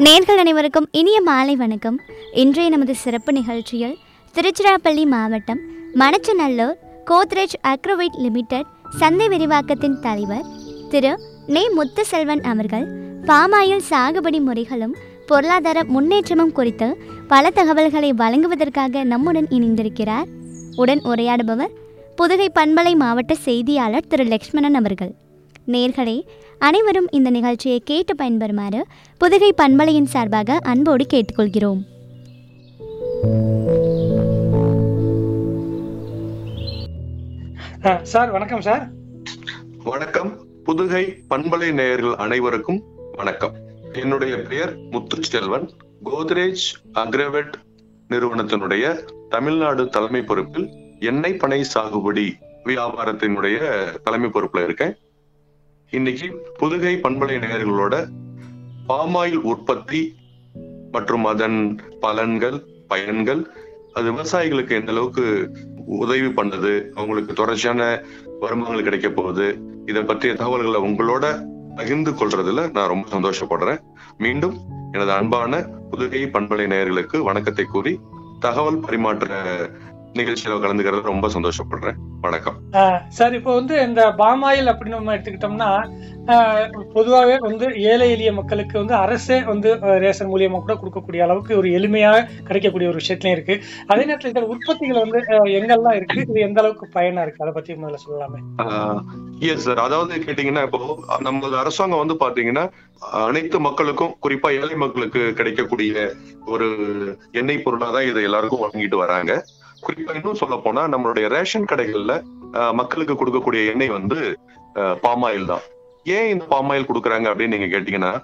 நேர்கள் அனைவருக்கும் இனிய மாலை வணக்கம் இன்றைய நமது சிறப்பு நிகழ்ச்சியில் திருச்சிராப்பள்ளி மாவட்டம் மணச்சநல்லூர் கோத்ரேஜ் அக்ரோவைட் லிமிடெட் சந்தை விரிவாக்கத்தின் தலைவர் திரு நே முத்துசெல்வன் அவர்கள் பாமாயில் சாகுபடி முறைகளும் பொருளாதார முன்னேற்றமும் குறித்து பல தகவல்களை வழங்குவதற்காக நம்முடன் இணைந்திருக்கிறார் உடன் உரையாடுபவர் புதுகை பண்பலை மாவட்ட செய்தியாளர் திரு லக்ஷ்மணன் அவர்கள் நேர்களே அனைவரும் இந்த நிகழ்ச்சியை கேட்டு பயன்பெறுமாறு புதுகை பண்பலையின் சார்பாக அன்போடு கேட்டுக்கொள்கிறோம் ஆ, சார் வணக்கம் சார் வணக்கம் புதுகை பண்பலை நேயர்கள் அனைவருக்கும் வணக்கம் என்னுடைய பெயர் முத்துச்செல்வன் கோத்ரேஜ் அக்ரவெட் நிறுவனத்தினுடைய தமிழ்நாடு தலைமை பொறுப்பில் எண்ணெய் பனை சாகுபடி வியாபாரத்தினுடைய தலைமை பொறுப்புல இருக்கேன் இன்னைக்கு புதுகை பண்பலை நேயர்களோட பாமாயில் உற்பத்தி மற்றும் அதன் பலன்கள் பயன்கள் அது விவசாயிகளுக்கு எந்த அளவுக்கு உதவி பண்ணுது அவங்களுக்கு தொடர்ச்சியான வருமானங்கள் கிடைக்க போகுது இதை பற்றிய தகவல்களை உங்களோட பகிர்ந்து கொள்றதுல நான் ரொம்ப சந்தோஷப்படுறேன் மீண்டும் எனது அன்பான புதுகை பண்பலை நேயர்களுக்கு வணக்கத்தை கூறி தகவல் பரிமாற்ற நிகழ்ச்சியில கலந்துக்கிறது ரொம்ப சந்தோஷப்படுறேன் வணக்கம் ஆ, சார் இப்போ வந்து இந்த பாமாயில் அப்படின்னு நம்ம எடுத்துக்கிட்டோம்னா ஆ, பொதுவாகவே வந்து ஏழை எளிய மக்களுக்கு வந்து அரசே வந்து ஆ, ரேஷன் மூலியமா கூட கொடுக்கக்கூடிய அளவுக்கு ஒரு எளிமையாக கிடைக்கக்கூடிய ஒரு விஷயத்துலயும் இருக்கு அதே நேரத்தில் இந்த உற்பத்திகள் வந்து ஆ, எங்கெல்லாம் இருக்கு இது எந்த அளவுக்கு பயனா இருக்கு அதை பத்தி முதல்ல சொல்லலாமே எஸ் சார் அதாவது கேட்டீங்கன்னா இப்போ நமது அரசாங்கம் வந்து பாத்தீங்கன்னா அனைத்து மக்களுக்கும் குறிப்பா ஏழை மக்களுக்கு கிடைக்கக்கூடிய ஒரு எண்ணெய் பொருளாதான் இதை எல்லாருக்கும் வாங்கிட்டு வராங்க குறிப்பா இன்னும் சொல்ல போனா நம்மளுடைய ரேஷன் கடைகள்ல அஹ், மக்களுக்கு கொடுக்கக்கூடிய எண்ணெய் வந்து பாமாயில் தான் ஏன் இந்த பாமாயில் கொடுக்குறாங்க அப்படின்னு நீங்க கேட்டீங்கன்னா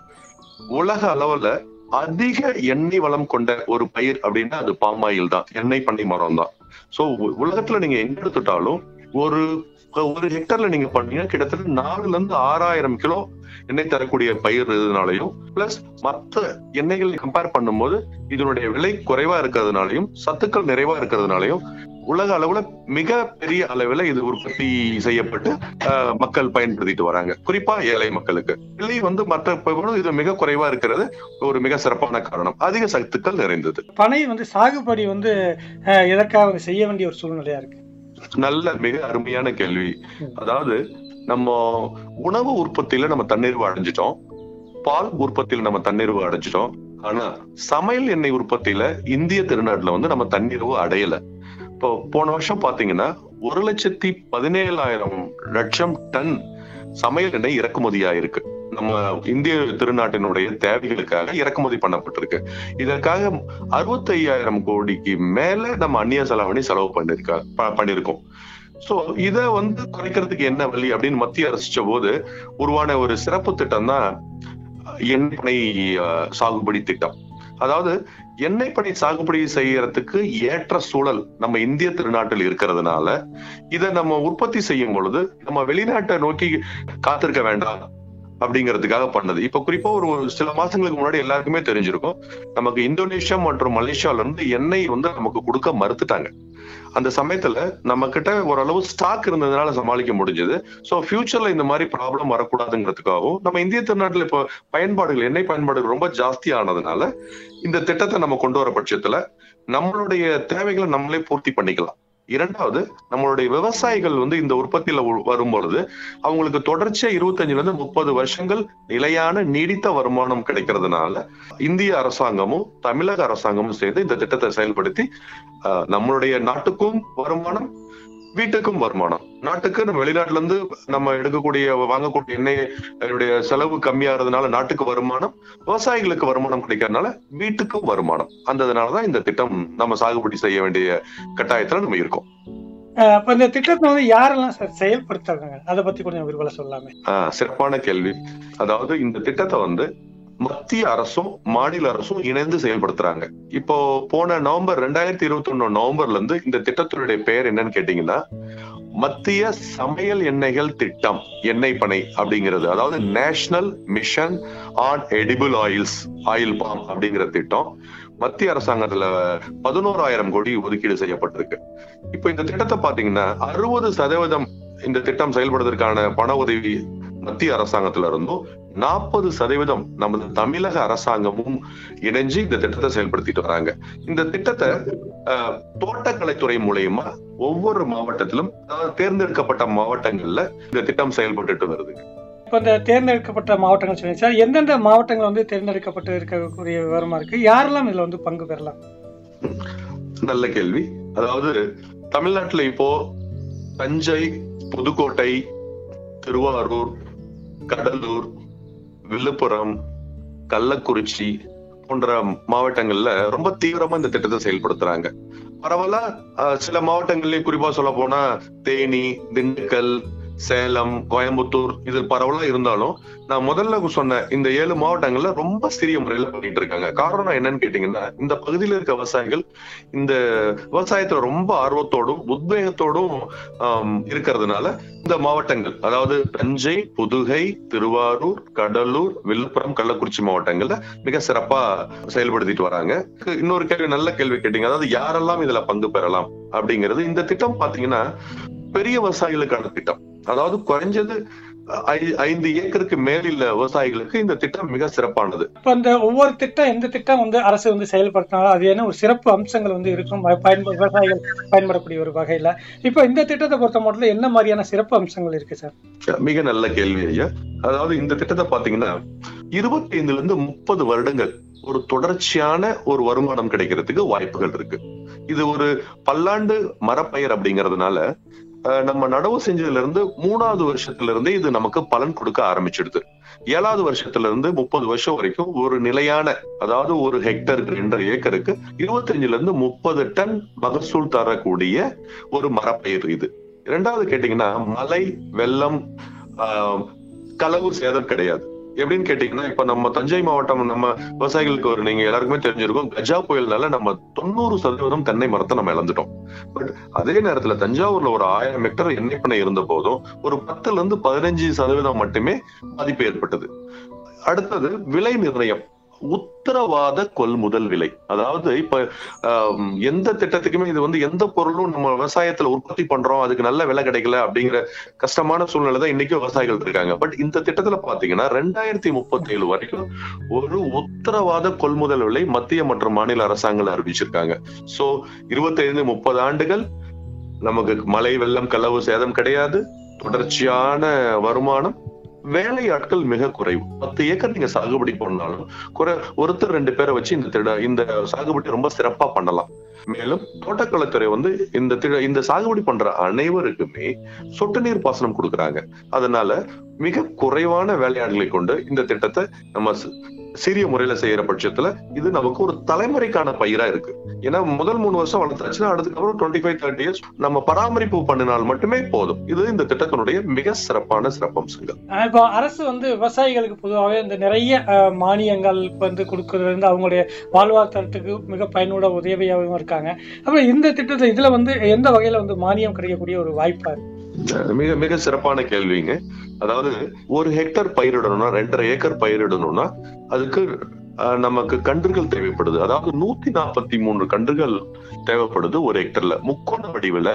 உலக அளவுல அதிக எண்ணெய் வளம் கொண்ட ஒரு பயிர் அப்படின்னா அது பாமாயில் தான் எண்ணெய் பண்ணை மரம் தான் சோ உலகத்துல நீங்க எங்க எடுத்துட்டாலும் ஒரு ஒரு ஹெக்டர்ல நீங்க பண்ணீங்கன்னா கிட்டத்தட்ட நாலுல இருந்து ஆறாயிரம் கிலோ எண்ணெய் தரக்கூடிய பயிர் இதனாலையும் பிளஸ் மற்ற எண்ணெய்களை கம்பேர் பண்ணும்போது இதனுடைய விலை குறைவா இருக்கிறதுனாலையும் சத்துக்கள் நிறைவா இருக்கிறதுனாலையும் உலக அளவுல மிக பெரிய அளவுல இது உற்பத்தி செய்யப்பட்டு ஆஹ், மக்கள் பயன்படுத்திட்டு வராங்க குறிப்பா ஏழை மக்களுக்கு விலை வந்து மற்ற பொருளோட இது மிக குறைவா இருக்கிறது ஒரு மிக சிறப்பான காரணம் அதிக சத்துக்கள் நிறைந்தது பனை வந்து சாகுபடி வந்து ஆ, எதற்காக வந்து செய்ய வேண்டிய ஒரு சூழ்நிலையா இருக்கு நல்ல மிக அருமையான கேள்வி அதாவது நம்ம உணவு உற்பத்தியில நம்ம தன்னிறைவு அடைஞ்சிட்டோம் பால் உற்பத்தியில நம்ம தன்னிறைவு அடைஞ்சிட்டோம் ஆனா சமையல் எண்ணெய் உற்பத்தியில இந்திய திருநாட்டுல வந்து நம்ம தன்னிறைவு அடையல இப்போ போன வருஷம் பாத்தீங்கன்னா ஒரு லட்சத்தி பதினேழாயிரம் லட்சம் டன் சமையல் எண்ணெய் இறக்குமதியா இருக்கு நம்ம இந்திய திருநாட்டினுடைய தேவைகளுக்காக இறக்குமதி பண்ணப்பட்டிருக்கு இதற்காக அறுபத்தி ஐயாயிரம் கோடிக்கு மேல நம்ம அந்நிய செலவணி செலவு பண்ணிருக்கா ப- பண்ணிருக்கோம் சோ இத வந்து குறைக்கிறதுக்கு என்ன வழி அப்படின்னு மத்திய அரசு போது உருவான ஒரு சிறப்பு திட்டம் தான் எண்ணெய் பனை அஹ், சாகுபடி திட்டம் அதாவது எண்ணெய் பனை சாகுபடி செய்யறதுக்கு ஏற்ற சூழல் நம்ம இந்திய திருநாட்டில் இருக்கிறதுனால இதை நம்ம உற்பத்தி செய்யும் பொழுது நம்ம வெளிநாட்டை நோக்கி காத்திருக்க வேண்டாம் அப்படிங்கிறதுக்காக பண்ணது இப்ப குறிப்பா ஒரு ஒரு சில மாசங்களுக்கு முன்னாடி எல்லாருக்குமே தெரிஞ்சிருக்கும் நமக்கு இந்தோனேஷியா மற்றும் மலேசியால இருந்து எண்ணெய் வந்து நமக்கு கொடுக்க மறுத்துட்டாங்க அந்த சமயத்துல நம்ம கிட்ட ஓரளவு ஸ்டாக் இருந்ததுனால சமாளிக்க முடிஞ்சது சோ ஃபியூச்சர்ல இந்த மாதிரி ப்ராப்ளம் வரக்கூடாதுங்கிறதுக்காகவும் நம்ம இந்திய திருநாட்டுல இப்போ பயன்பாடுகள் எண்ணெய் பயன்பாடுகள் ரொம்ப ஜாஸ்தி ஆனதுனால இந்த திட்டத்தை நம்ம கொண்டு வர பட்சத்துல நம்மளுடைய தேவைகளை நம்மளே பூர்த்தி பண்ணிக்கலாம் இரண்டாவது நம்மளுடைய விவசாயிகள் வந்து இந்த உற்பத்தியில உ- வரும் பொழுது அவங்களுக்கு தொடர்ச்சியா இருபத்தஞ்சுல இருந்து முப்பது வருஷங்கள் நிலையான நீடித்த வருமானம் கிடைக்கிறதுனால இந்திய அரசாங்கமும் தமிழக அரசாங்கமும் சேர்ந்து இந்த திட்டத்தை செயல்படுத்தி ஆஹ், நம்மளுடைய நாட்டுக்கும் வருமானம் வீட்டுக்கும் வருமானம் நாட்டுக்கு நம்ம வெளிநாட்டுல இருந்து நம்ம எடுக்கக்கூடிய வாங்கக்கூடிய எண்ணெய் அதனுடைய செலவு கம்மியாகிறதுனால நாட்டுக்கு வருமானம் விவசாயிகளுக்கு வருமானம் கிடைக்கிறதுனால வீட்டுக்கும் வருமானம் அந்ததுனாலதான் இந்த திட்டம் நம்ம சாகுபடி செய்ய வேண்டிய கட்டாயத்துல நம்ம இருக்கோம் ஆ, அப்ப இந்த திட்டத்தை வந்து யாரெல்லாம் சார் செயல்படுத்துறாங்க அதை பத்தி கொஞ்சம் விரிவாக சொல்லலாமே ஆஹ் சிறப்பான கேள்வி அதாவது இந்த திட்டத்தை வந்து மத்திய அரசும் மாநில அரசும் இணைந்து செயல்படுத்துறாங்க இப்போ போன நவம்பர் ரெண்டாயிரத்தி இருபத்தி ஒண்ணு நவம்பர்ல இருந்து இந்த திட்டத்தினுடைய பெயர் என்னன்னு கேட்டீங்கன்னா மத்திய சமையல் எண்ணெய்கள் திட்டம் எண்ணெய் பனை அப்படிங்கிறது அதாவது national mission on edible oils oil palm அப்படிங்கிற திட்டம் மத்திய அரசாங்கத்துல பதினோராயிரம் கோடி ஒதுக்கீடு செய்யப்பட்டிருக்கு இப்போ இந்த திட்டத்தை பாத்தீங்கன்னா அறுபது சதவீதம் இந்த திட்டம் செயல்படுவதற்கான பண உதவி மத்திய அரசாங்கத்துல இருந்தும் நாற்பது சதவீதம் நமது தமிழக அரசாங்கமும் இணைஞ்சு இந்த திட்டத்தை செயல்படுத்திட்டு வராங்க இந்த திட்டத்தை அஹ், தோட்டக்கலைத்துறை மூலயமா ஒவ்வொரு மாவட்டத்திலும் அதாவது தேர்ந்தெடுக்கப்பட்ட மாவட்டங்கள்ல இந்த திட்டம் செயல்பட்டுட்டு வருது இப்போ இந்த தேர்ந்தெடுக்கப்பட்ட மாவட்டங்கள் சொன்னீங்க சார் எந்தெந்த மாவட்டங்கள் வந்து தேர்ந்தெடுக்கப்பட்டு இருக்கக்கூடிய விவரமா இருக்கு யாரெல்லாம் இதுல வந்து பங்கு பெறலாம் நல்ல கேள்வி அதாவது தமிழ்நாட்டுல இப்போ தஞ்சை புதுக்கோட்டை திருவாரூர் கடலூர் விழுப்புரம் கள்ளக்குறிச்சி போன்ற மாவட்டங்கள்ல ரொம்ப தீவிரமா இந்த திட்டத்தை செயல்படுத்துறாங்க பரவாயில்ல அஹ், சில மாவட்டங்கள்லயே குறிப்பா சொல்ல போனா தேனி திண்டுக்கல் சேலம் கோயம்புத்தூர் இது பரவலா இருந்தாலும் நான் முதல்ல சொன்ன இந்த ஏழு மாவட்டங்கள்ல ரொம்ப சிறிய முறையில பண்ணிட்டு இருக்காங்க காரணம் என்னன்னு கேட்டீங்கன்னா இந்த பகுதியில இருக்க விவசாயிகள் இந்த விவசாயத்துல ரொம்ப ஆர்வத்தோடும் உத்வேகத்தோடும் ஆம், இருக்கிறதுனால இந்த மாவட்டங்கள் அதாவது தஞ்சை புதுகை திருவாரூர் கடலூர் விழுப்புரம் கள்ளக்குறிச்சி மாவட்டங்கள்ல மிக சிறப்பா செயல்படுத்திட்டு வராங்க இன்னொரு கேள்வி நல்ல கேள்வி கேட்டீங்க அதாவது யாரெல்லாம் இதுல பங்கு பெறலாம் அப்படிங்கிறது இந்த திட்டம் பாத்தீங்கன்னா பெரிய விவசாயிகளுக்கான திட்டம் அதாவது குறைஞ்சது ஐ- ஐந்து ஏக்கருக்கு மேலுள்ள விவசாயிகளுக்கு இந்த திட்டம் மிக சிறப்பானது இப்போ இந்த ஒவ்வொரு திட்டம் எந்த திட்டம் வந்து அரசு வந்து செயல்படுத்தினாலும் அது என்ன ஒரு சிறப்பு அம்சங்கள் வந்து இருக்கும் ப- பயன்ப விவசாயிகள் பயன்படக்கூடிய ஒரு வகையில இப்போ இந்த திட்டத்தை பொறுத்த மட்டும் என்ன மாதிரியான சிறப்பு அம்சங்கள் இருக்கு சார் மிக நல்ல கேள்வி ஐயா அதாவது இந்த திட்டத்தை பாத்தீங்கன்னா இருபத்தி ஐந்துல இருந்து முப்பது வருடங்கள் ஒரு தொடர்ச்சியான ஒரு வருமானம் கிடைக்கிறதுக்கு வாய்ப்புகள் இருக்கு இது ஒரு பல்லாண்டு மரப்பயிர் அப்படிங்கறதுனால அஹ், நம்ம நடவு செஞ்சதுல இருந்து மூணாவது வருஷத்துல இருந்தே இது நமக்கு பலன் கொடுக்க ஆரம்பிச்சிடுது ஏழாவது வருஷத்துல இருந்து முப்பது வருஷம் வரைக்கும் ஒரு நிலையான அதாவது ஒரு ஹெக்டருக்கு ரெண்டரை ஏக்கருக்கு இருபத்தஞ்சுல இருந்து முப்பது டன் மகசூல் தரக்கூடிய ஒரு மரப்பயிர் இது இரண்டாவது கேட்டீங்கன்னா மழை வெள்ளம் ஆஹ், களவு சேதம் கிடையாது எப்படின்னு கேட்டீங்கன்னா இப்ப நம்ம தஞ்சை மாவட்டம் நம்ம விவசாயிகளுக்கு ஒரு நீங்க எல்லாருக்குமே தெரிஞ்சிருக்கும் கஜா புயல்னால நம்ம தொண்ணூறு சதவீதம் தென்னை மரத்தை நம்ம இழந்துட்டோம் பட் அதே நேரத்துல தஞ்சாவூர்ல ஒரு ஆயிரம் ஹெக்டர் எண்ணெய் பண்ணை இருந்த போதும் ஒரு பத்துல இருந்து பதினஞ்சு சதவீதம் மட்டுமே பாதிப்பு ஏற்பட்டது அடுத்தது விலை நிர்ணயம் உத்தரவாத கொள்முதல் விலை அதாவது இப்ப ஆம், எந்த திட்டத்துக்குமே இது வந்து எந்த பொருளும் நம்ம விவசாயத்துல உற்பத்தி பண்றோம் அதுக்கு நல்ல விலை கிடைக்கல அப்படிங்கிற கஷ்டமான சூழ்நிலை தான் இன்னைக்கும் விவசாயிகள் இருக்காங்க பட் இந்த திட்டத்துல பாத்தீங்கன்னா ரெண்டாயிரத்தி முப்பத்தி ஏழு வரைக்கும் ஒரு உத்தரவாத கொள்முதல் விலை மத்திய மற்றும் மாநில அரசாங்கம் அறிவிச்சிருக்காங்க சோ இருபத்தி ஐந்து முப்பது ஆண்டுகள் நமக்கு மழை வெள்ளம் களவு சேதம் கிடையாது தொடர்ச்சியான வருமானம் வேலை ஆட்கள் மிக குறைவு பத்து ஏக்கர் நீங்க சாகுபடி பண்ணாலும் குறை ஒருத்தர் ரெண்டு பேரை வச்சு இந்த திட இந்த சாகுபடி ரொம்ப சிறப்பா பண்ணலாம் மேலும் தோட்டக்கலைத்துறை வந்து இந்த திட இந்த சாகுபடி பண்ற அனைவருக்குமே சொட்டு நீர் பாசனம் கொடுக்கறாங்க அதனால மிக குறைவான வேலையாட்களை கொண்டு இந்த திட்டத்தை நம்ம சி- சிறிய முறையில செய்யற பட்சத்துல இது நமக்கு ஒரு தலைமுறைக்கான பயிரா இருக்கு ஏன்னா முதல் மூணு வருஷம் வளர்த்தாச்சுன்னா அதுக்கப்புறம் டுவெண்ட்டி ஃபைவ் தேர்ட்டி இயர்ஸ் நம்ம பராமரிப்பு பண்ணினால் மட்டுமே போதும் இது இந்த திட்டத்தினுடைய மிக சிறப்பான சிறப்பம்சங்கள் ஆஹ் இப்போ அரசு வந்து விவசாயிகளுக்கு பொதுவாகவே இந்த நிறைய ஆஹ், மானியங்கள் வந்து கொடுக்கறது வந்து அவங்களுடைய வாழ்வாதாரத்துக்கு மிக பயனுள்ள உதவியாகவும் இருக்காங்க அப்புறம் இந்த திட்டத்துல இதுல வந்து எந்த வகையில வந்து மானியம் கிடைக்கக்கூடிய ஒரு வாய்ப்பா இருக்கு மிக மிக சிறப்பான கேள்விங்க அதாவது ஒரு ஹெக்டர் பயிரிடணும்னா ரெண்டரை ஏக்கர் பயிரிடணும்னா அதுக்கு அஹ், நமக்கு கன்றுகள் தேவைப்படுது அதாவது நூத்தி நாற்பத்தி மூணு கன்றுகள் தேவைப்படுது ஒரு ஹெக்டர்ல முக்கோண வடிவுல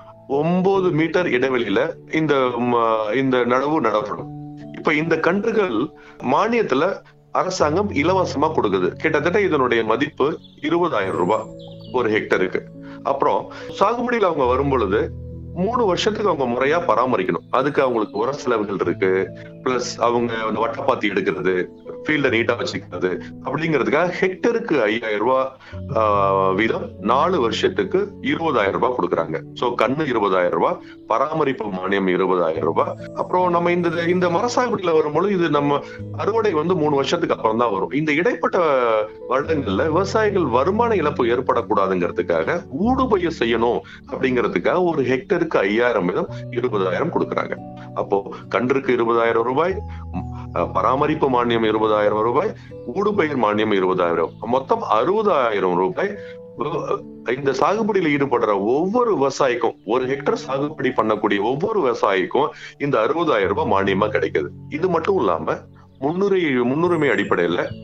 ஒன்பது மீட்டர் இடைவெளியில இந்த ம, இந்த நடவு நடப்படும் இப்ப இந்த கன்றுகள் மானியத்துல அரசாங்கம் இலவசமா கொடுக்குது கிட்டத்தட்ட இதனுடைய மதிப்பு இருபதாயிரம் ரூபாய் ஒரு ஹெக்டருக்கு அப்புறம் சாகுபடியில அவங்க வரும் பொழுது மூணு வருஷத்துக்கு அவங்க முறையா பராமரிக்கணும் அதுக்கு அவங்களுக்கு உர செலவுகள் இருக்கு பிளஸ் அவங்க அந்த வட்டப்பாத்தி எடுக்கிறது ஃபீல்ட நீட்டா வச்சுக்கிறது அப்படிங்கிறதுக்காக ஹெக்டருக்கு ஐயாயிரம் ரூபாய் ஆஹ், வீதம் நாலு வருஷத்துக்கு இருபதாயிரம் ரூபாய் கொடுக்குறாங்க சோ கண்ணு இருபதாயிரம் ரூபாய் பராமரிப்பு மானியம் இருபதாயிரம் ரூபாய் அப்புறம் நம்ம இந்த இந்த மர சாகுபடியில வரும்பொழுது இது நம்ம அறுவடை வந்து மூணு வருஷத்துக்கு அப்புறம் தான் வரும் இந்த இடைப்பட்ட வருடங்கள்ல விவசாயிகள் வருமான இழப்பு ஏற்படக்கூடாதுங்கிறதுக்காக ஊடுபயிர் செய்யணும் அப்படிங்கிறதுக்காக ஒரு ஹெக்டருக்கு ஐயாயிரம் வீதம் இருபதாயிரம் கொடுக்குறாங்க அப்போ கன்றுக்கு இருபதாயிரம் ரூபாய் ம், அஹ், பராமரிப்பு மானியம் இருபதாயிரம் ரூபாய் ஊடுபயிர் மானியம் இருபதாயிரம் மொத்தம் அறுபதாயிரம் ரூபாய் விவ- இந்த சாகுபடியில ஈடுபடுற ஒவ்வொரு விவசாயிக்கும் ஒரு ஹெக்டர் சாகுபடி பண்ணக்கூடிய ஒவ்வொரு விவசாயிக்கும் இந்த அறுபதாயிரம் ரூபாய் மானியமா கிடைக்குது இது மட்டும் இல்லாம முன்னுரை முன்னுரிமை அடிப்படையில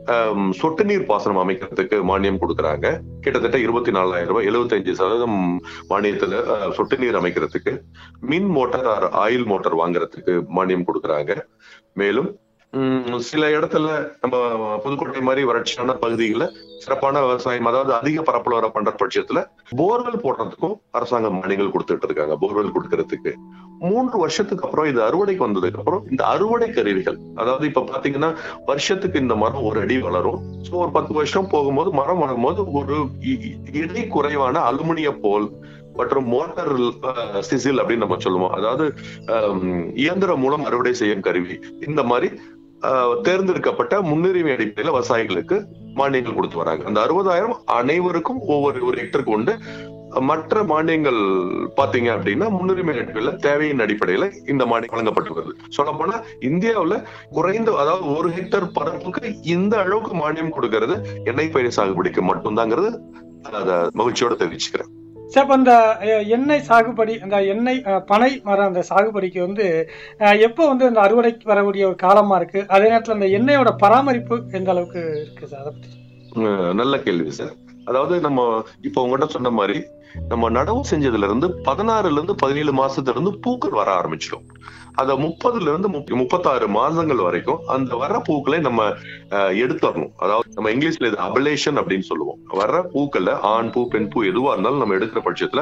ஆம், சொட்டு நீர் பாசனம் அமைக்கிறதுக்கு மானியம் கொடுக்கறாங்க கிட்டத்தட்ட இருபத்தி நாலாயிரம் ரூபாய் எழுபத்தஞ்சு சதவீதம் மானியத்துல அஹ், சொட்டு நீர் அமைக்கிறதுக்கு மின் மோட்டார் ஆர் ஆயில் மோட்டார் வாங்குறதுக்கு மானியம் கொடுக்கறாங்க மேலும் உம், சில இடத்துல நம்ம புதுக்கோட்டை மாதிரி வறட்சியான பகுதிகளில் சிறப்பான விவசாயம் அதாவது அதிக பரப்பளவர பண்ற பட்சத்துல போர்வெல் போடுறதுக்கும் அரசாங்கம் மானியங்கள் கொடுத்துட்டு இருக்காங்க போர்வெல் கொடுக்கறதுக்கு மூன்று வருஷத்துக்கு அப்புறம் இது அறுவடைக்கு வந்ததுக்கு அப்புறம் இந்த அறுவடை கருவிகள் அதாவது இப்ப பாத்தீங்கன்னா வருஷத்துக்கு இந்த மரம் ஒரு அடி வளரும் சோ ஒரு பத்து வருஷம் போகும்போது மரம் வளரும்போது ஒரு இ- இ- இடை குறைவான அலுமினிய போல் மற்றும் மோட்டார் சிசில் அப்படின்னு நம்ம சொல்லுவோம் அதாவது ஆம், இயந்திரம் மூலம் அறுவடை செய்யும் கருவி இந்த மாதிரி ஆஹ், தேர்ந்தெடுக்கப்பட்ட முன்னுரிமை அடிப்படையில விவசாயிகளுக்கு மானியங்கள் கொடுத்து வராங்க அந்த அறுபதாயிரம் அனைவருக்கும் ஒவ்வொரு ஒரு ஹெக்டருக்கு உண்டு மற்ற மானியங்கள் பாத்தீங்க அப்படின்னா முன்னுரிமை அடிப்படையில தேவையின் அடிப்படையில இந்த மானியம் வழங்கப்பட்டு வருது சொல்ல போனா இந்தியாவுல குறைந்த அதாவது ஒரு ஹெக்டர் பரப்புக்கு இந்த அளவுக்கு மானியம் கொடுக்கறது எண்ணெய் பயிர் சாகுபடிக்கு மட்டும்தாங்கிறது அத மகிழ்ச்சியோட தெரிவிச்சுக்கிறேன் சார் அப்ப அந்த அஹ், எண்ணெய் சாகுபடி அந்த எண்ணெய் அஹ், பனை மரம் அந்த சாகுபடிக்கு வந்து அஹ், எப்போ வந்து அந்த அறுவடைக்கு வரக்கூடிய ஒரு காலமா இருக்கு அதே நேரத்துல அந்த எண்ணெயோட பராமரிப்பு எந்த அளவுக்கு இருக்கு சார் அதை பத்தி அஹ் நல்ல கேள்வி சார் அதாவது நம்ம இப்ப உங்ககிட்ட சொன்ன மாதிரி நம்ம நடவு செஞ்சதுல இருந்து பதினாறுல இருந்து பதினேழு மாசத்துல இருந்து பூக்கள் வர ஆரம்பிச்சிடும் அத முப்பதுல இருந்து முப்ப- முப்பத்தாறு மாதங்கள் வரைக்கும் அந்த வர்ற பூக்களை நம்ம அஹ், எடுத்துடணும் அதாவது நம்ம இங்கிலீஷ்ல இது அபலேஷன் அப்படின்னு சொல்லுவோம் வர்ற பூக்கள்ல ஆண் பூ பெண் பூ எதுவா இருந்தாலும் நம்ம எடுக்கிற பட்சத்துல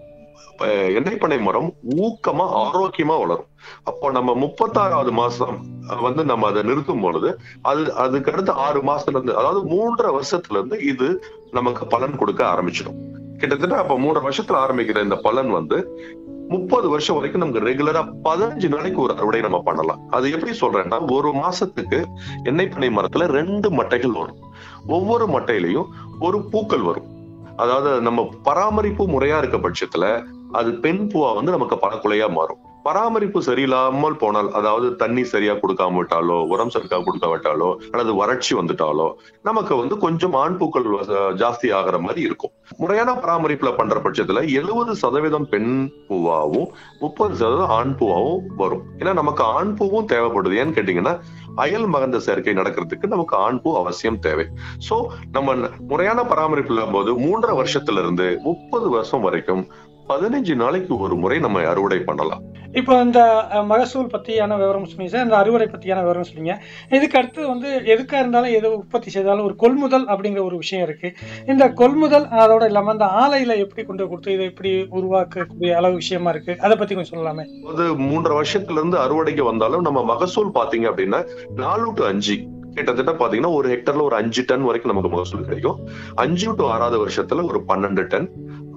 அஹ், எண்ணெய் பண்ணை மரம் ஊக்கமா ஆரோக்கியமா வளரும் அப்போ நம்ம முப்பத்தாறாவது மாசம் அஹ், வந்து நம்ம அதை நிறுத்தும் பொழுது அது அதுக்கு அடுத்து ஆறு மாசத்துல இருந்து அதாவது மூன்றரை வருஷத்துல இருந்து இது நமக்கு பலன் கொடுக்க ஆரம்பிச்சிடும் கிட்டத்தட்ட அப்ப மூன்றரை வருஷத்துல ஆரம்பிக்கிற இந்த பலன் வந்து முப்பது வருஷம் வரைக்கும் நமக்கு ரெகுலரா பதினஞ்சு நாளைக்கு ஒரு அறுவடை நம்ம பண்ணலாம் அது எப்படி சொல்றேன்னா ஒரு மாசத்துக்கு எண்ணெய் பண்ணை மரத்துல ரெண்டு மட்டைகள் வரும் ஒவ்வொரு மட்டையிலையும் ஒரு பூக்கள் வரும் அதாவது நம்ம பராமரிப்பு முறையா இருக்க பட்சத்துல அது பெண் பூவா வந்து நமக்கு பழக்குலையா மாறும் பராமரிப்பு சரியில்லாமல் போனால் அதாவது தண்ணி சரியா கொடுக்காம விட்டாலோ உரம் சரியா கொடுக்க விட்டாலோ அல்லது வறட்சி வந்துட்டாலோ நமக்கு வந்து கொஞ்சம் ஆண் பூக்கள் அஹ், ஜாஸ்தி ஆகிற மாதிரி இருக்கும் முறையான பராமரிப்புல பண்ற பட்சத்துல எழுபது சதவீதம் பெண் பூவாவும் முப்பது சதவீதம் ஆண் பூவாவும் வரும் ஏன்னா நமக்கு ஆண் பூவும் தேவைப்படுது ஏன்னு கேட்டீங்கன்னா அயல் மகந்த சேர்க்கை நடக்கிறதுக்கு நமக்கு ஆண் பூ அவசியம் தேவை சோ நம்ம ந- முறையான பராமரிப்புல போது மூன்றரை வருஷத்துல இருந்து முப்பது வருஷம் வரைக்கும் பதினஞ்சு நாளைக்கு ஒரு முறை நம்ம அறுவடை பண்ணலாம் இப்போ இந்த அஹ், மகசூல் பத்தியான விவரம் சொன்னீங்க சார் இந்த அறுவடை பத்தியான விவரம் சொன்னீங்க இதுக்கு அடுத்து வந்து எதுக்கா இருந்தாலும் எது உற்பத்தி செய்தாலும் ஒரு கொள்முதல் அப்படிங்கிற ஒரு விஷயம் இருக்கு இந்த கொள்முதல் அதோட இல்லாம இந்த ஆலையில எப்படி கொண்டு கொடுத்து இதை எப்படி உருவாக்கக்கூடிய அளவு விஷயமா இருக்கு அதை பத்தி கொஞ்சம் சொல்லலாமே அதாவது மூன்றரை வருஷத்துல இருந்து அறுவடைக்கு வந்தாலும் நம்ம மகசூல் பாத்தீங்க அப்படின்னா நாலு டு அஞ்சு கிட்டத்தட்ட பாத்தீங்கன்னா ஒரு ஹெக்டர்ல ஒரு அஞ்சு டன் வரைக்கும் நமக்கு மகசூல் கிடைக்கும் அஞ்சு டு ஆறாவது வருஷத்துல ஒரு பன்னெண்டு டன்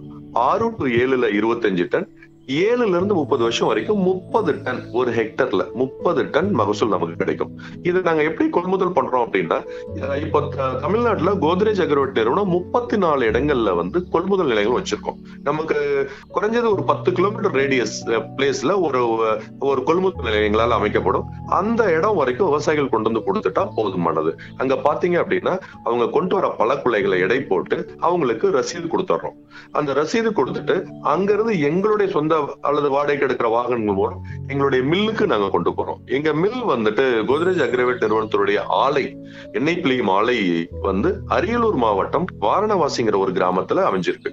ஆறு டு ஏழுல இருபத்தஞ்சு டன் ஏழுல இருந்து முப்பது வருஷம் வரைக்கும் முப்பது டன் ஒரு ஹெக்டர்ல முப்பது டன் மகசூல் நமக்கு கிடைக்கும் இது நாங்க எப்படி கொள்முதல் பண்றோம் அப்படின்னா அஹ் இப்போ த- தமிழ்நாட்டுல கோத்ரேஜ் அக்ரோவெட் நிறுவனம் முப்பத்தி நாலு இடங்கள்ல வந்து கொள்முதல் நிலையங்கள் வச்சிருக்கோம் நமக்கு குறைஞ்சது ஒரு பத்து கிலோமீட்டர் ரேடியஸ் பிளேஸ்ல ஒரு ஒரு கொள்முதல் நிலையங்களால் அமைக்கப்படும் அந்த இடம் வரைக்கும் விவசாயிகள் கொண்டு வந்து கொடுத்துட்டா போதுமானது அங்க பாத்தீங்க அப்படின்னா அவங்க கொண்டு வர பழக்குலைகளை எடை போட்டு அவங்களுக்கு ரசீது கொடுத்துட்றோம் அந்த ரசீது கொடுத்துட்டு அங்க இருந்து எங்களுடைய சொந்த அல்லது வாடகைக்கு எடுக்கிற வாகனங்கள் மூலம் எங்களுடைய மில்லுக்கு நாங்க கொண்டு போறோம் எங்க மில் வந்துட்டு கோத்ரேஜ் அக்ரவேட் நிறுவனத்தினுடைய ஆலை எண்ணெய் பிழியும் ஆலை வந்து அரியலூர் மாவட்டம் வாரணவாசிங்கிற ஒரு கிராமத்துல அமைஞ்சிருக்கு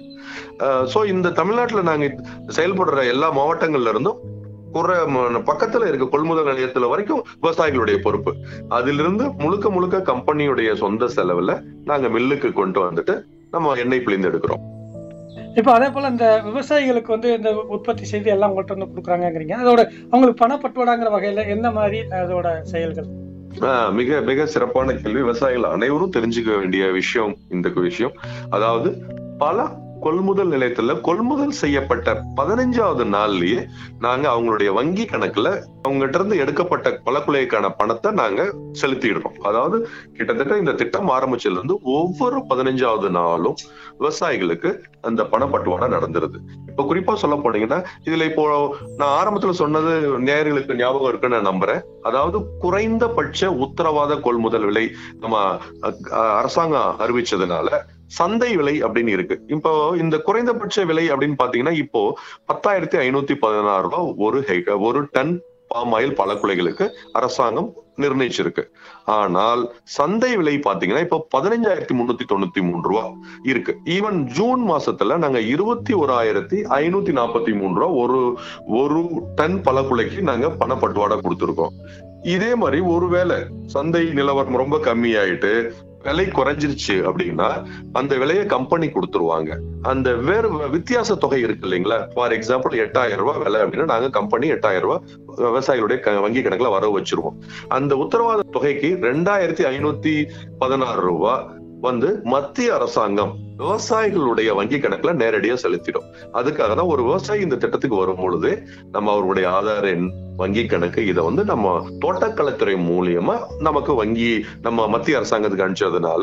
சோ இந்த தமிழ்நாட்டுல நாங்க செயல்படுற எல்லா மாவட்டங்கள்ல இருந்தும் குறை ம- பக்கத்துல இருக்க கொள்முதல் நிலையத்துல வரைக்கும் விவசாயிகளுடைய பொறுப்பு அதிலிருந்து முழுக்க முழுக்க கம்பெனியுடைய சொந்த செலவுல நாங்க மில்லுக்கு கொண்டு வந்துட்டு நம்ம எண்ணெய் பிழிந்து எடுக்கிறோம் இப்போ அதே போல இந்த விவசாயிகளுக்கு வந்து இந்த உற்பத்தி செய்து எல்லாம் உங்கள்கிட்ட வந்து கொடுக்குறாங்கங்கிறீங்க அதோட அவங்களுக்கு பணப்பட்டுவாடாங்கிற வகையில எந்த மாதிரி அதோட செயல்கள் ஆஹ் மிக மிக சிறப்பான கேள்வி விவசாயிகள் அனைவரும் தெரிஞ்சுக்க வேண்டிய விஷயம் இந்த விஷயம் அதாவது பல கொள்முதல் நிலையத்துல கொள்முதல் செய்யப்பட்ட பதினஞ்சாவது நாள்லயே நாங்க அவங்களுடைய வங்கி கணக்குல அவங்ககிட்ட இருந்து எடுக்கப்பட்ட பழக்குலைக்கான பணத்தை நாங்க செலுத்திடுறோம் அதாவது கிட்டத்தட்ட இந்த திட்டம் ஆரம்பிச்சதுல இருந்து ஒவ்வொரு பதினஞ்சாவது நாளும் விவசாயிகளுக்கு அந்த பணப்பட்டுவாடா நடந்துருது இப்ப குறிப்பா சொல்ல போனீங்கன்னா இதுல இப்போ நான் ஆரம்பத்துல சொன்னது நேயர்களுக்கு ஞாபகம் இருக்குன்னு நான் நம்புறேன் அதாவது குறைந்தபட்ச உத்தரவாத கொள்முதல் விலை நம்ம அஹ், அஹ், அரசாங்கம் அறிவிச்சதுனால சந்தை விலை அப்படின்னு இருக்கு இப்போ இந்த குறைந்தபட்ச விலை அப்படின்னு பாத்தீங்கன்னா இப்போ பத்தாயிரத்தி ஐநூத்தி பதினாறு ரூபாய் ஒரு ஹெ- ஒரு டன் பாமாயில் பழக்குலைகளுக்கு அரசாங்கம் நிர்ணயிச்சிருக்கு ஆனால் சந்தை விலை பாத்தீங்கன்னா இப்ப பதினஞ்சாயிரத்தி முன்னூத்தி தொண்ணூத்தி மூணு ரூபா இருக்கு ஈவன் ஜூன் மாசத்துல நாங்க இருபத்தி ஓராயிரத்தி ஐநூத்தி நாற்பத்தி மூணு ரூபா ஒரு ஒரு டன் பழக்குலைக்கு நாங்க பணப்பட்டுவாடா கொடுத்துருக்கோம் இதே மாதிரி ஒருவேளை சந்தை நிலவரம் ரொம்ப கம்மியாயிட்டு விலை குறைஞ்சிருச்சு அப்படின்னா அந்த விலையை கம்பெனி கொடுத்துருவாங்க அந்த வேறு வித்தியாச தொகை இருக்கு இல்லைங்களா ஃபார் எக்ஸாம்பிள் எட்டாயிரம் ரூபாய் விலை அப்படின்னா நாங்க கம்பெனி எட்டாயிரம் ரூபாய் விவசாயிகளுடைய க- வங்கி கணக்குல வரவு வச்சிருவோம் அந்த உத்தரவாத தொகைக்கு ரெண்டாயிரத்தி ஐநூத்தி பதினாறு ரூபாய் வந்து மத்திய அரசாங்கம் விவசாயிகளுடைய வங்கி கணக்குல நேரடியா செலுத்திடும் அதுக்காக தான் ஒரு விவசாயி இந்த திட்டத்துக்கு வரும் பொழுது நம்ம அவருடைய ஆதார் எண் வங்கி கணக்கு இதை வந்து நம்ம தோட்டக்கலைத்துறை மூலியமா நமக்கு வங்கி நம்ம மத்திய அரசாங்கத்துக்கு அனுப்பிச்சதுனால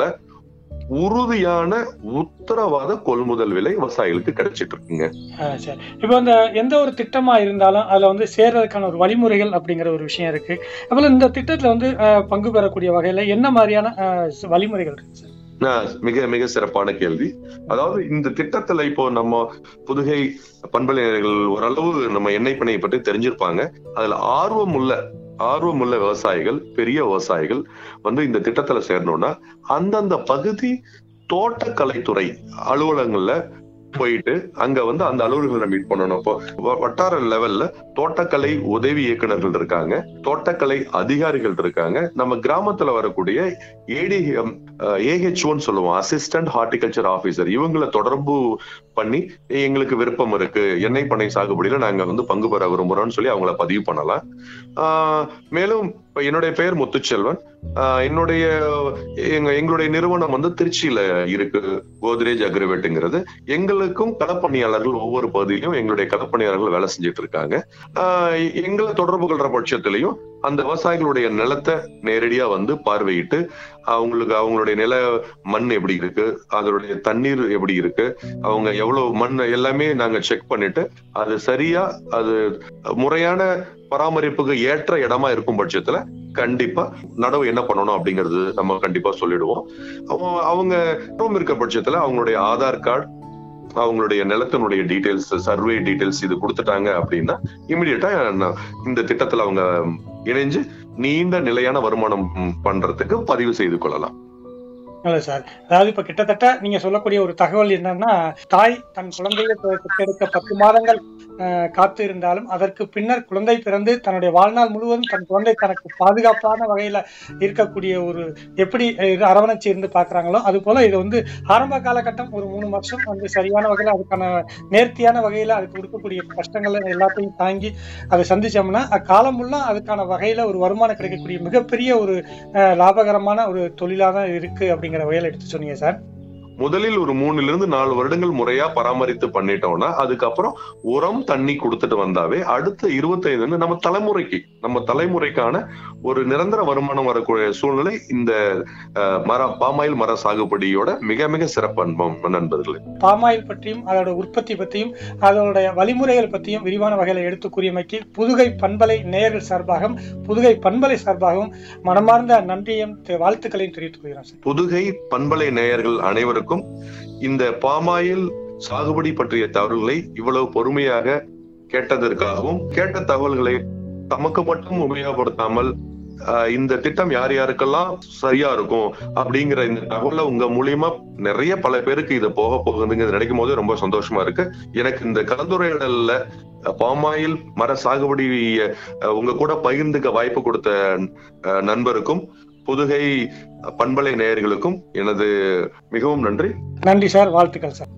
உறுதியான உத்தரவாத கொள்முதல் விலை விவசாயிகளுக்கு கிடைச்சிட்டு இருக்குங்க ஆ, சரி இப்போ இந்த எந்த ஒரு திட்டமா இருந்தாலும் அதுல வந்து சேர்றதுக்கான ஒரு வழிமுறைகள் அப்படிங்கிற ஒரு விஷயம் இருக்கு அப்புறம் இந்த திட்டத்துல வந்து ஆ, பங்கு பெறக்கூடிய வகையில என்ன மாதிரியான ஆ, ஸ்- வழிமுறைகள் இருக்கு சார் ஆஹ் மிக மிக சிறப்பான கேள்வி அதாவது இந்த திட்டத்துல இப்போ நம்ம புதுகை பண்பலைஞர்கள் ஓரளவு நம்ம எண்ணெய் பணியை பற்றி தெரிஞ்சிருப்பாங்க அதுல ஆர்வம் உள்ள ஆர்வம் உள்ள விவசாயிகள் பெரிய விவசாயிகள் வந்து இந்த திட்டத்துல சேரணும்னா அந்தந்த பகுதி தோட்டக்கலைத்துறை அலுவலகங்கள்ல போயிட்டு அங்க வந்து அந்த அலுவலர்களை மீட் பண்ணணும் இப்போ வ- வட்டார லெவல்ல தோட்டக்கலை உதவி இயக்குனர்கள் இருக்காங்க தோட்டக்கலை அதிகாரிகள் இருக்காங்க நம்ம கிராமத்துல வரக்கூடிய ஏடிஎம் ஏஹெச்ஓன்னு சொல்லுவோம் அசிஸ்டன்ட் ஹார்டிகல்ச்சர் ஆபீசர் இவங்களை தொடர்பு பண்ணி எங்களுக்கு விருப்பம் இருக்கு எண்ணெய் பண்ணை சாகுபடியில நாங்க வந்து பங்கு பெற விரும்புறோம்னு சொல்லி அவங்கள பதிவு பண்ணலாம் ஆஹ் மேலும் இப்ப என்னுடைய பெயர் முத்துச்செல்வன் ஆஹ் என்னுடைய எங்க எங்களுடைய நிறுவனம் வந்து திருச்சியில இருக்கு கோத்ரேஜ் அக்ரிவேட்டுங்கிறது எங்களுக்கும் களப்பணியாளர்கள் ஒவ்வொரு பகுதியிலும் எங்களுடைய களப்பணியாளர்கள் வேலை செஞ்சுட்டு இருக்காங்க ஆஹ் எங்களை தொடர்பு கொள்ற பட்சத்திலையும் அந்த விவசாயிகளுடைய நிலத்தை நேரடியா வந்து பார்வையிட்டு அவங்களுக்கு அவங்களுடைய நில மண் எப்படி இருக்கு அதனுடைய தண்ணீர் எப்படி இருக்கு அவங்க எவ்வளவு மண் எல்லாமே நாங்க செக் பண்ணிட்டு அது சரியா அது முறையான பராமரிப்புக்கு ஏற்ற இடமா இருக்கும் பட்சத்துல கண்டிப்பா நடவு என்ன பண்ணணும் அப்படிங்கிறது நம்ம கண்டிப்பா சொல்லிடுவோம் அவங்க- அவங்க room இருக்க பட்சத்துல அவங்களுடைய ஆதார் கார்டு அவங்களுடைய நிலத்தினுடைய டீடைல்ஸ் சர்வே டீடைல்ஸ் இது கொடுத்துட்டாங்க அப்படின்னா இமிடியட்டா இந்த திட்டத்துல அவங்க இணைஞ்சு நீண்ட நிலையான வருமானம் ம், பண்றதுக்கு பதிவு செய்து கொள்ளலாம் நல்லது சார் அதாவது இப்ப கிட்டத்தட்ட நீங்க சொல்லக்கூடிய ஒரு தகவல் என்னன்னா தாய் தன் குழந்தையை பெ- பெற்றெடுக்க பத்து மாதங்கள் அஹ், காத்து இருந்தாலும் அதற்கு பின்னர் குழந்தை பிறந்து தன்னுடைய வாழ்நாள் முழுவதும் தன் குழந்தை தனக்கு பாதுகாப்பான வகையில இருக்கக்கூடிய ஒரு எப்படி அஹ், அரவணைச்சு இருந்து பாக்குறாங்களோ அது போல இது வந்து ஆரம்ப காலகட்டம் ஒரு மூணு வருஷம் வந்து சரியான வகையில அதுக்கான நேர்த்தியான வகையில அதுக்கு கொடுக்கக்கூடிய கஷ்டங்களை எல்லாத்தையும் தாங்கி அதை சந்திச்சோம்னா அக்காலம் ஃபுல்லா அதுக்கான வகையில ஒரு வருமானம் கிடைக்கக்கூடிய மிகப்பெரிய ஒரு அஹ், லாபகரமான ஒரு தொழிலா தான் இருக்கு அப்படிங்கிற வகையில எடுத்து சொன்னீங்க சார் முதலில் ஒரு மூணுல இருந்து நாலு வருடங்கள் முறையா பராமரித்து பண்ணிட்டோம்னா அதுக்கப்புறம் உரம் தண்ணி கொடுத்துட்டு வந்தாவே அடுத்த இருபத்தைந்து நம்ம தலைமுறைக்கு நம்ம தலைமுறைக்கான ஒரு நிரந்தர வருமானம் வரக்கூடிய சூழ்நிலை இந்த அஹ், மர பாமாயில் மர சாகுபடியோட மிக மிக சிறப்பு அன்பம் நண்பர்களே பாமாயில் பற்றியும் அதோட உற்பத்தி பற்றியும் அதோட வழிமுறைகள் பற்றியும் விரிவான வகையில எடுத்து கூறியமைக்கு புதுகை பண்பலை நேயர்கள் சார்பாகவும் புதுகை பண்பலை சார்பாகவும் மனமார்ந்த நன்றியும் தெ- வாழ்த்துக்களையும் தெரிவித்துக் கொள்கிறோம் சார் புதுகை பண்பலை நேயர்கள் அனைவருக்கும் இந்த பாமாயில் சாகுபடி பற்றிய தகவல்களை இவ்வளவு பொறுமையாக கேட்டதற்காகவும் கேட்ட தகவல்களை தமக்கு மட்டும் உபயோகப்படுத்தாமல் ஆஹ், இந்த திட்டம் யார் யாருக்கெல்லாம் சரியா இருக்கும் அப்படிங்கிற இந்த தகவலை உங்க மூலியமா நிறைய பல பேருக்கு இது போக போகுதுங்கிறது நினைக்கும் போது ரொம்ப சந்தோஷமா இருக்கு எனக்கு இந்த கலந்துரையாடல்ல அஹ், பாமாயில் மர சாகுபடி அஹ், உங்க கூட பகிர்ந்துக்க வாய்ப்பு கொடுத்த அஹ், நண்பருக்கும் புதுகை பண்பலை நேயர்களுக்கும் எனது மிகவும் நன்றி நன்றி சார் வாழ்த்துக்கள் சார்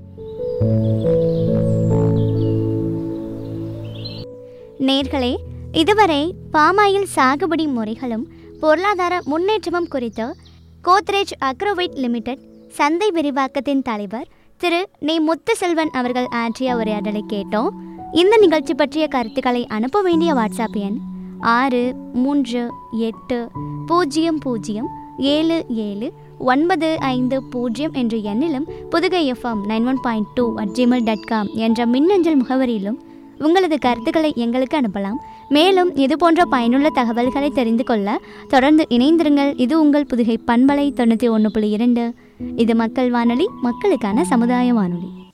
நேர்களே இதுவரை பாமாயில் சாகுபடி முறைகளும் பொருளாதார முன்னேற்றமும் குறித்து கோத்ரேஜ் அக்ரோவைட் லிமிடெட் சந்தை விரிவாக்கத்தின் தலைவர் திரு நி முத்துசெல்வன் அவர்கள் ஆற்றிய உரையாடலை கேட்டோம் இந்த நிகழ்ச்சி பற்றிய கருத்துக்களை அனுப்ப வேண்டிய வாட்ஸ்அப் எண் ஆறு மூன்று எட்டு பூஜ்ஜியம் பூஜ்ஜியம் ஏழு ஏழு ஒன்பது ஐந்து பூஜ்ஜியம் என்ற எண்ணிலும் Pudugai FM nine one point two at Gmail dot com என்ற மின்னஞ்சல் முகவரியிலும் உங்களது கருத்துக்களை எங்களுக்கு அனுப்பலாம் மேலும் இது போன்ற பயனுள்ள தகவல்களை தெரிந்து கொள்ள தொடர்ந்து இணைந்திருங்கள் இது உங்கள் புதுகை பண்பலை தொண்ணூற்றி ஒன்று புள்ளி இரண்டு இது மக்கள் வானொலி மக்களுக்கான சமுதாய வானொலி